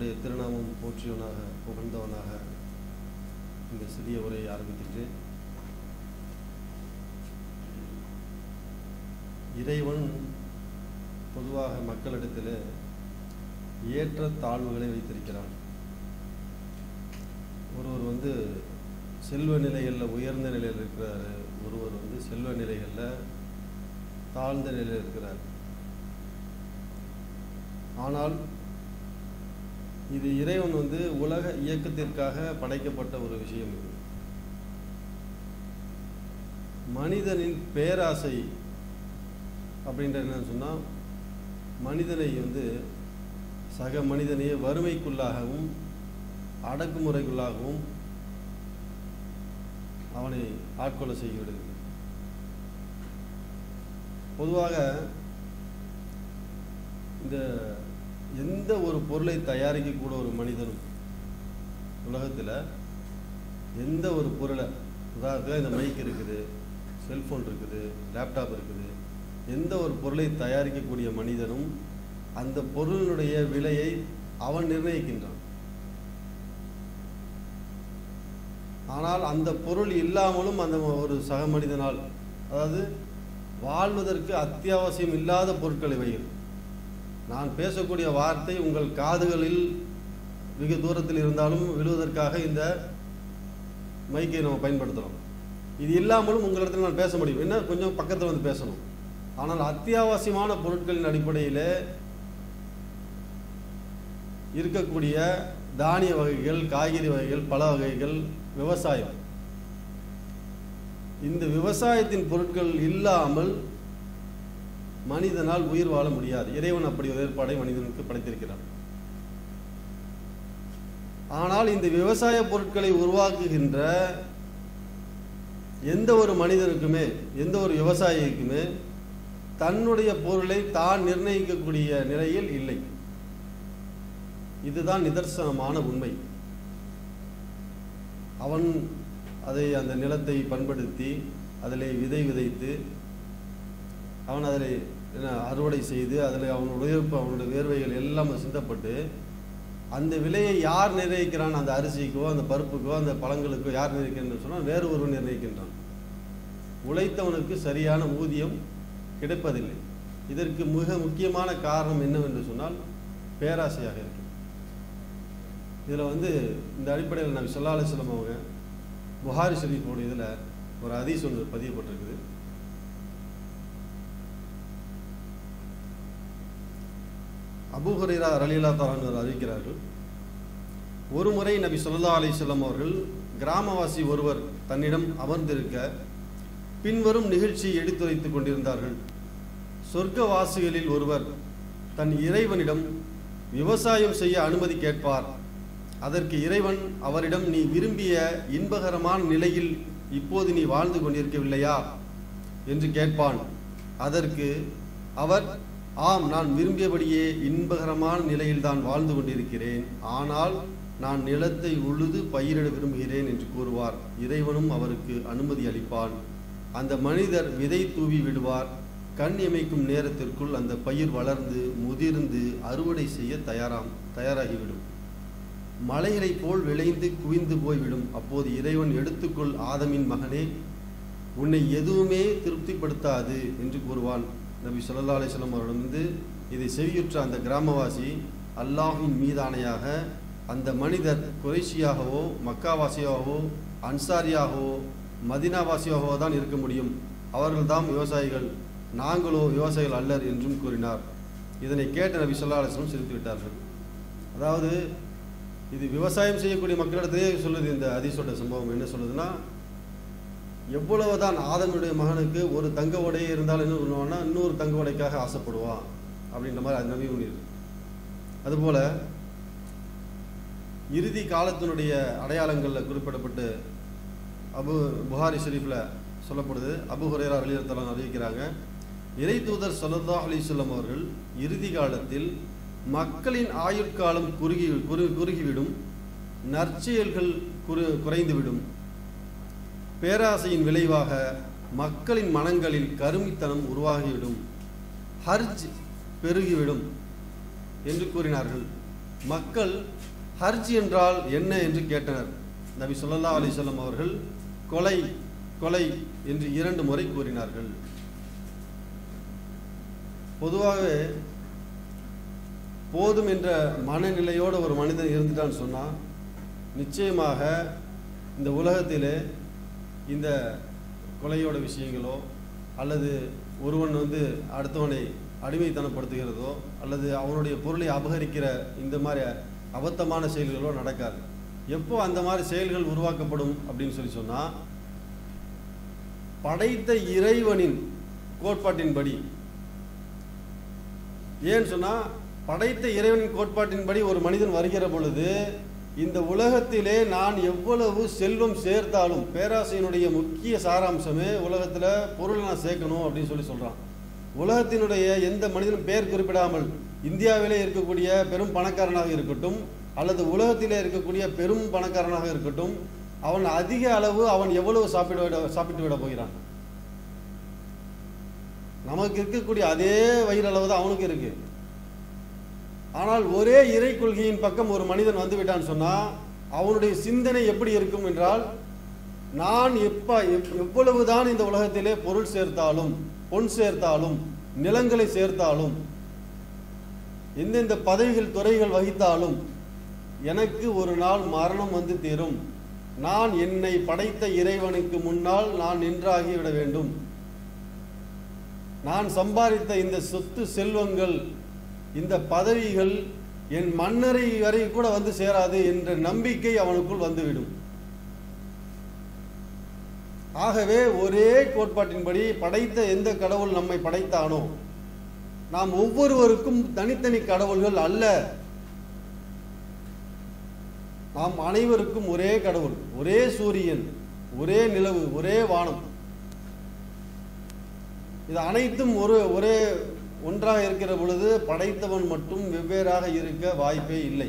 அவருடைய திருநாமம் போற்றியவனாக புகழ்ந்தவனாக இந்த சிறிய உரையை ஆரம்பிக்கின்றேன் இறைவன் பொதுவாக மக்களிடத்தில் ஏற்ற தாழ்வுகளை வைத்திருக்கிறான் ஒருவர் வந்து செல்வ நிலைகளில் உயர்ந்த நிலையில் இருக்கிறாரு ஒருவர் வந்து செல்வ நிலைகளில் தாழ்ந்த நிலையில் இருக்கிறார் ஆனால் இது இறைவன் வந்து உலக இயக்கத்திற்காக படைக்கப்பட்ட ஒரு விஷயம் இது மனிதனின் பேராசை அப்படின்ற என்னன்னு சொன்னால் மனிதனை வந்து சக மனிதனையே வறுமைக்குள்ளாகவும் அடக்குமுறைக்குள்ளாகவும் அவனை ஆட்கொள்ள செய்கிறது பொதுவாக இந்த எந்த ஒரு பொருளை தயாரிக்கக்கூட ஒரு மனிதனும் உலகத்தில் எந்த ஒரு பொருளை உதாரணத்தில் இந்த மைக் இருக்குது செல்ஃபோன் இருக்குது லேப்டாப் இருக்குது எந்த ஒரு பொருளை தயாரிக்கக்கூடிய மனிதனும் அந்த பொருளினுடைய விலையை அவன் நிர்ணயிக்கின்றான் ஆனால் அந்த பொருள் இல்லாமலும் அந்த ஒரு சக மனிதனால் அதாவது வாழ்வதற்கு அத்தியாவசியம் இல்லாத பொருட்களை வைகள் நான் பேசக்கூடிய வார்த்தை உங்கள் காதுகளில் வெகு தூரத்தில் இருந்தாலும் விழுவதற்காக இந்த மைக்கை நம்ம பயன்படுத்துகிறோம் இது இல்லாமலும் உங்களிடத்தில் நான் பேச முடியும் என்ன கொஞ்சம் பக்கத்தில் வந்து பேசணும் ஆனால் அத்தியாவசியமான பொருட்களின் அடிப்படையில் இருக்கக்கூடிய தானிய வகைகள் காய்கறி வகைகள் பல வகைகள் விவசாயம் இந்த விவசாயத்தின் பொருட்கள் இல்லாமல் மனிதனால் உயிர் வாழ முடியாது இறைவன் அப்படி ஒரு ஏற்பாடை மனிதனுக்கு படைத்திருக்கிறான் ஆனால் இந்த விவசாய பொருட்களை உருவாக்குகின்ற எந்த ஒரு மனிதனுக்குமே எந்த ஒரு விவசாயிக்குமே தன்னுடைய பொருளை தான் நிர்ணயிக்கக்கூடிய நிலையில் இல்லை இதுதான் நிதர்சனமான உண்மை அவன் அதை அந்த நிலத்தை பண்படுத்தி அதில் விதை விதைத்து அவன் அதில் என்ன அறுவடை செய்து அதில் அவன் உழைப்பு அவனுடைய வேர்வைகள் எல்லாம் சிந்தப்பட்டு அந்த விலையை யார் நிர்ணயிக்கிறான் அந்த அரிசிக்கோ அந்த பருப்புக்கோ அந்த பழங்களுக்கோ யார் நிர்ணயிக்கிறான்னு சொன்னால் வேறு ஒருவன் நிர்ணயிக்கின்றான் உழைத்தவனுக்கு சரியான ஊதியம் கிடைப்பதில்லை இதற்கு மிக முக்கியமான காரணம் என்னவென்று சொன்னால் பேராசையாக இருக்கு இதில் வந்து இந்த அடிப்படையில் நான் சொல்லா அலிஸ்லம் அவங்க புகாரி ஷரீஃபோட இதில் ஒரு ஹதீஸ் ஒன்று பதியப்பட்டிருக்குது அபு ஹுரைரா ரலீலா தலான் அறிவிக்கிறார்கள் ஒரு முறை நபி சொல்லா அலிஸ்லம் அவர்கள் கிராமவாசி ஒருவர் தன்னிடம் அமர்ந்திருக்க பின்வரும் நிகழ்ச்சியை எடுத்துரைத்துக் கொண்டிருந்தார்கள் சொர்க்கவாசிகளில் ஒருவர் தன் இறைவனிடம் விவசாயம் செய்ய அனுமதி கேட்பார் அதற்கு இறைவன் அவரிடம் நீ விரும்பிய இன்பகரமான நிலையில் இப்போது நீ வாழ்ந்து கொண்டிருக்கவில்லையா என்று கேட்பான் அதற்கு அவர் ஆம் நான் விரும்பியபடியே இன்பகரமான நிலையில் தான் வாழ்ந்து கொண்டிருக்கிறேன் ஆனால் நான் நிலத்தை உழுது பயிரிட விரும்புகிறேன் என்று கூறுவார் இறைவனும் அவருக்கு அனுமதி அளிப்பான் அந்த மனிதர் விதை தூவி விடுவார் கண் இமைக்கும் நேரத்திற்குள் அந்த பயிர் வளர்ந்து முதிர்ந்து அறுவடை செய்ய தயாராம் தயாராகிவிடும் மலைகளைப் போல் விளைந்து குவிந்து போய்விடும் அப்போது இறைவன் எடுத்துக்கொள் ஆதமின் மகனே உன்னை எதுவுமே திருப்திப்படுத்தாது என்று கூறுவான் நபி சொல்லா அலிஸ்லாம் அவரிடமிருந்து இதை செவியுற்ற அந்த கிராமவாசி அல்லாஹின் மீதானையாக அந்த மனிதர் குறைஷியாகவோ மக்காவாசியாகவோ அன்சாரியாகவோ மதினாவாசியாகவோ தான் இருக்க முடியும் அவர்கள்தான் விவசாயிகள் நாங்களோ விவசாயிகள் அல்லர் என்றும் கூறினார் இதனை கேட்ட நபி சொல்லா அலிஸ்லம் சிரித்து விட்டார்கள் அதாவது இது விவசாயம் செய்யக்கூடிய மக்களிடத்திலே சொல்லுது இந்த அதிசோட சம்பவம் என்ன சொல்லுதுன்னா எவ்வளவுதான் ஆதனுடைய மகனுக்கு ஒரு தங்க உடையே இருந்தாலும் என்ன பண்ணுவான்னா இன்னொரு தங்க உடைக்காக ஆசைப்படுவான் அப்படின்ற மாதிரி அது நபி உணர் அதுபோல இறுதி காலத்தினுடைய அடையாளங்களில் குறிப்பிடப்பட்டு அபு புகாரி ஷெரீஃபில் சொல்லப்படுது அபு ஹுரேரா அலியத்தலாம் அறிவிக்கிறாங்க இறை தூதர் சல்லா அலிசல்லம் அவர்கள் இறுதி காலத்தில் மக்களின் ஆயுட்காலம் குறுகி குறு குறுகிவிடும் நற்செயல்கள் குறு குறைந்துவிடும் பேராசையின் விளைவாக மக்களின் மனங்களில் கருமித்தனம் உருவாகிவிடும் ஹர்ஜ் பெருகிவிடும் என்று கூறினார்கள் மக்கள் ஹர்ஜ் என்றால் என்ன என்று கேட்டனர் நபி ஸல்லல்லாஹு அலைஹி வஸல்லம் அவர்கள் கொலை கொலை என்று இரண்டு முறை கூறினார்கள் பொதுவாகவே போதும் என்ற மனநிலையோடு ஒரு மனிதன் இருந்துட்டான்னு சொன்னால் நிச்சயமாக இந்த உலகத்திலே இந்த கொலையோட விஷயங்களோ அல்லது ஒருவன் வந்து அடுத்தவனை அடிமைத்தனப்படுத்துகிறதோ அல்லது அவனுடைய பொருளை அபகரிக்கிற இந்த மாதிரி அபத்தமான செயல்களோ நடக்காது எப்போ அந்த மாதிரி செயல்கள் உருவாக்கப்படும் அப்படின்னு சொல்லி சொன்னால் படைத்த இறைவனின் கோட்பாட்டின்படி ஏன்னு சொன்னால் படைத்த இறைவனின் கோட்பாட்டின்படி ஒரு மனிதன் வருகிற பொழுது இந்த உலகத்திலே நான் எவ்வளவு செல்வம் சேர்த்தாலும் பேராசையினுடைய முக்கிய சாராம்சமே உலகத்தில் பொருளை நான் சேர்க்கணும் அப்படின்னு சொல்லி சொல்கிறான் உலகத்தினுடைய எந்த மனிதனும் பெயர் குறிப்பிடாமல் இந்தியாவிலே இருக்கக்கூடிய பெரும் பணக்காரனாக இருக்கட்டும் அல்லது உலகத்திலே இருக்கக்கூடிய பெரும் பணக்காரனாக இருக்கட்டும் அவன் அதிக அளவு அவன் எவ்வளவு சாப்பிட விட சாப்பிட்டு விட போகிறான் நமக்கு இருக்கக்கூடிய அதே வயிறளவு தான் அவனுக்கு இருக்கு ஆனால் ஒரே இறை கொள்கையின் பக்கம் ஒரு மனிதன் வந்து விட்டான்னு சொன்னா அவனுடைய சிந்தனை எப்படி இருக்கும் என்றால் நான் எப்ப எப்- எவ்வளவுதான் இந்த உலகத்திலே பொருள் சேர்த்தாலும் பொன் சேர்த்தாலும் நிலங்களை சேர்த்தாலும் எந்தெந்த பதவிகள் துறைகள் வகித்தாலும் எனக்கு ஒரு நாள் மரணம் வந்து தீரும் நான் என்னை படைத்த இறைவனுக்கு முன்னால் நான் நின்றாகிவிட வேண்டும் நான் சம்பாதித்த இந்த சொத்து செல்வங்கள் இந்த பதவிகள் என் மன்னரை வரை கூட வந்து சேராது என்ற நம்பிக்கை அவனுக்குள் வந்துவிடும் ஆகவே ஒரே கோட்பாட்டின்படி படைத்த எந்த கடவுள் நம்மை படைத்தானோ நாம் ஒவ்வொருவருக்கும் தனித்தனி கடவுள்கள் அல்ல நாம் அனைவருக்கும் ஒரே கடவுள் ஒரே சூரியன் ஒரே நிலவு ஒரே வானம் இது அனைத்தும் ஒரு ஒரே ஒன்றாக இருக்கிற பொழுது படைத்தவன் மட்டும் வெவ்வேறாக இருக்க வாய்ப்பே இல்லை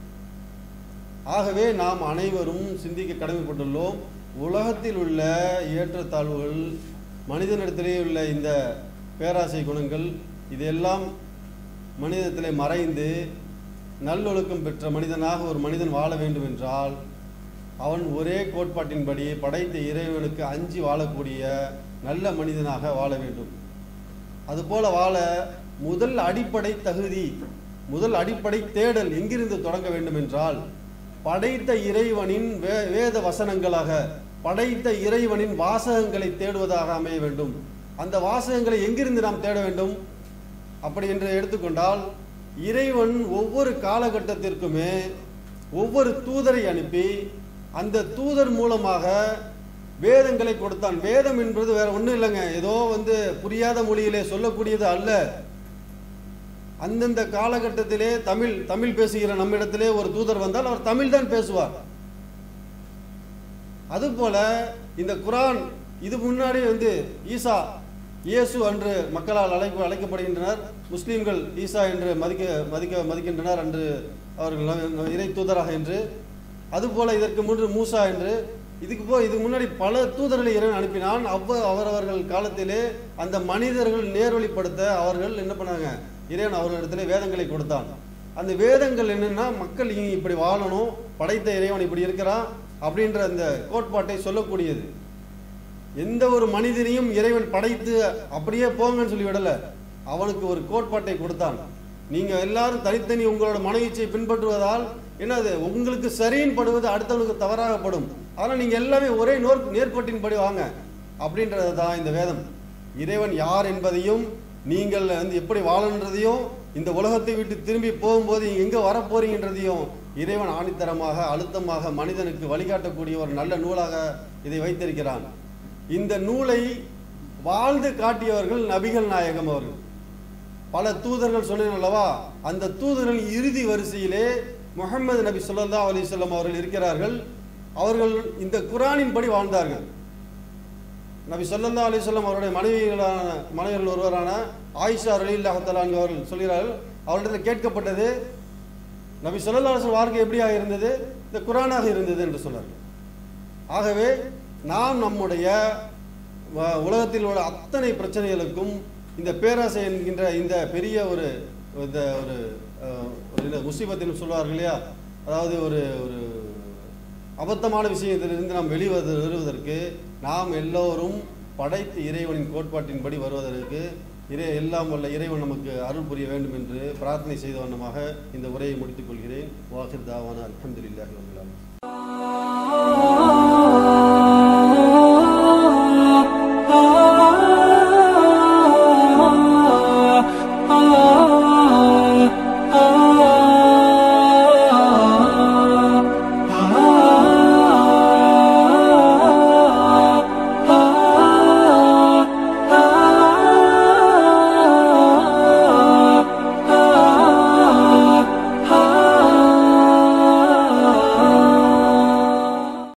ஆகவே நாம் அனைவரும் சிந்திக்க கடமைப்பட்டுள்ளோம் உலகத்தில் உள்ள ஏற்றத்தாழ்வுகள் மனிதனிடத்திலே உள்ள இந்த பேராசை குணங்கள் இதெல்லாம் மனிதத்திலே மறைந்து நல்லொழுக்கம் பெற்ற மனிதனாக ஒரு மனிதன் வாழ வேண்டும் என்றால் அவன் ஒரே கோட்பாட்டின்படி படைத்த இறைவனுக்கு அஞ்சி வாழக்கூடிய நல்ல மனிதனாக வாழ வேண்டும் அதுபோல வாழ முதல் அடிப்படை தகுதி முதல் அடிப்படை தேடல் எங்கிருந்து தொடங்க வேண்டும் என்றால் படைத்த இறைவனின் வே வேத வசனங்களாக படைத்த இறைவனின் வாசகங்களை தேடுவதாக அமைய வேண்டும் அந்த வாசகங்களை எங்கிருந்து நாம் தேட வேண்டும் அப்படி என்று எடுத்துக்கொண்டால் இறைவன் ஒவ்வொரு காலகட்டத்திற்குமே ஒவ்வொரு தூதரை அனுப்பி அந்த தூதர் மூலமாக வேதங்களை கொடுத்தான் வேதம் என்பது வேற ஒன்றும் இல்லைங்க ஏதோ வந்து புரியாத மொழியிலே சொல்லக்கூடியது அல்ல அந்தந்த காலகட்டத்திலே தமிழ் தமிழ் பேசுகிற நம்மிடத்திலே ஒரு தூதர் வந்தால் அவர் தமிழ் தான் பேசுவார் அதுபோல இந்த குரான் இது முன்னாடி வந்து ஈசா இயேசு என்று மக்களால் அழைப்பு அழைக்கப்படுகின்றனர் முஸ்லீம்கள் ஈசா என்று மதிக்க மதிக்க மதிக்கின்றனர் என்று அவர்கள் இறை தூதராக என்று அதுபோல இதற்கு முன்பு மூசா என்று இதுக்கு போ இதுக்கு முன்னாடி பல தூதர்களை இறைவன் அனுப்பினான் அவ்வ அவரவர்கள் காலத்திலே அந்த மனிதர்கள் நேர்வழிப்படுத்த அவர்கள் என்ன பண்ணாங்க இறைவன் அவர்களிடத்திலே வேதங்களை கொடுத்தான் அந்த வேதங்கள் என்னன்னா மக்கள் இங்க இப்படி வாழணும் படைத்த இறைவன் இப்படி இருக்கிறான் அப்படின்ற அந்த கோட்பாட்டை சொல்லக்கூடியது எந்த ஒரு மனிதனையும் இறைவன் படைத்து அப்படியே போங்கன்னு சொல்லி விடல அவனுக்கு ஒரு கோட்பாட்டை கொடுத்தான் நீங்க எல்லாரும் தனித்தனி உங்களோட மன இச்சையை பின்பற்றுவதால் என்னது உங்களுக்கு சரின்னு படுவது அடுத்தவனுக்கு தவறாகப்படும் அதனால் நீங்க எல்லாமே ஒரே நோர் நேர்கோட்டின்படி வாங்க அப்படின்றது தான் இந்த வேதம் இறைவன் யார் என்பதையும் நீங்கள் வந்து எப்படி வாழன்றதையும் இந்த உலகத்தை விட்டு திரும்பி போகும்போது நீங்க எங்க வரப்போறீங்கன்றதையும் இறைவன் ஆணித்தரமாக அழுத்தமாக மனிதனுக்கு வழிகாட்டக்கூடிய ஒரு நல்ல நூலாக இதை வைத்திருக்கிறான் இந்த நூலை வாழ்ந்து காட்டியவர்கள் நபிகள் நாயகம் அவர்கள் பல தூதர்கள் சொன்னேன் அல்லவா அந்த தூதர்கள் இறுதி வரிசையிலே முகமது நபி ஸல்லல்லாஹு அலைஹி வஸல்லம் அவர்கள் இருக்கிறார்கள் அவர்கள் இந்த குரானின் படி வாழ்ந்தார்கள் நபி ஸல்லல்லாஹு அலைஹி வஸல்லம் அவருடைய மனைவிகளான மனைவிகள் ஒருவரான ஆயிஷா ரலியல்லாஹு தஆலா அன்ஹா அவர்கள் சொல்கிறார்கள் அவரிடத்தில் கேட்கப்பட்டது நபி ஸல்லல்லாஹு அலைஹி வஸல்லம் வாழ்க்கை எப்படியாக இருந்தது இந்த குரானாக இருந்தது என்று சொன்னார்கள் ஆகவே நாம் நம்முடைய வ- உலகத்தில் உள்ள அத்தனை பிரச்சனைகளுக்கும் இந்த பேராசை என்கின்ற இந்த பெரிய ஒரு இந்த ஒரு அஹ், ஒரு என்ன முசீபத்தின்னு சொல்வார்கள் இல்லையா அதாவது ஒரு ஒரு அபத்தமான விஷயத்திலிருந்து நாம் வெளிவது வருவதற்கு நாம் எல்லோரும் படைத்த இறைவனின் கோட்பாட்டின்படி வருவதற்கு இறை எல்லாம் வல்ல இறைவன் நமக்கு அருள் புரிய வேண்டும் என்று பிரார்த்தனை செய்த வண்ணமாக இந்த உரையை முடித்துக் கொள்கிறேன் வாஹிர் தாவான அல்ஹம்துலில்லாஹி ரபில் ஆலமீன்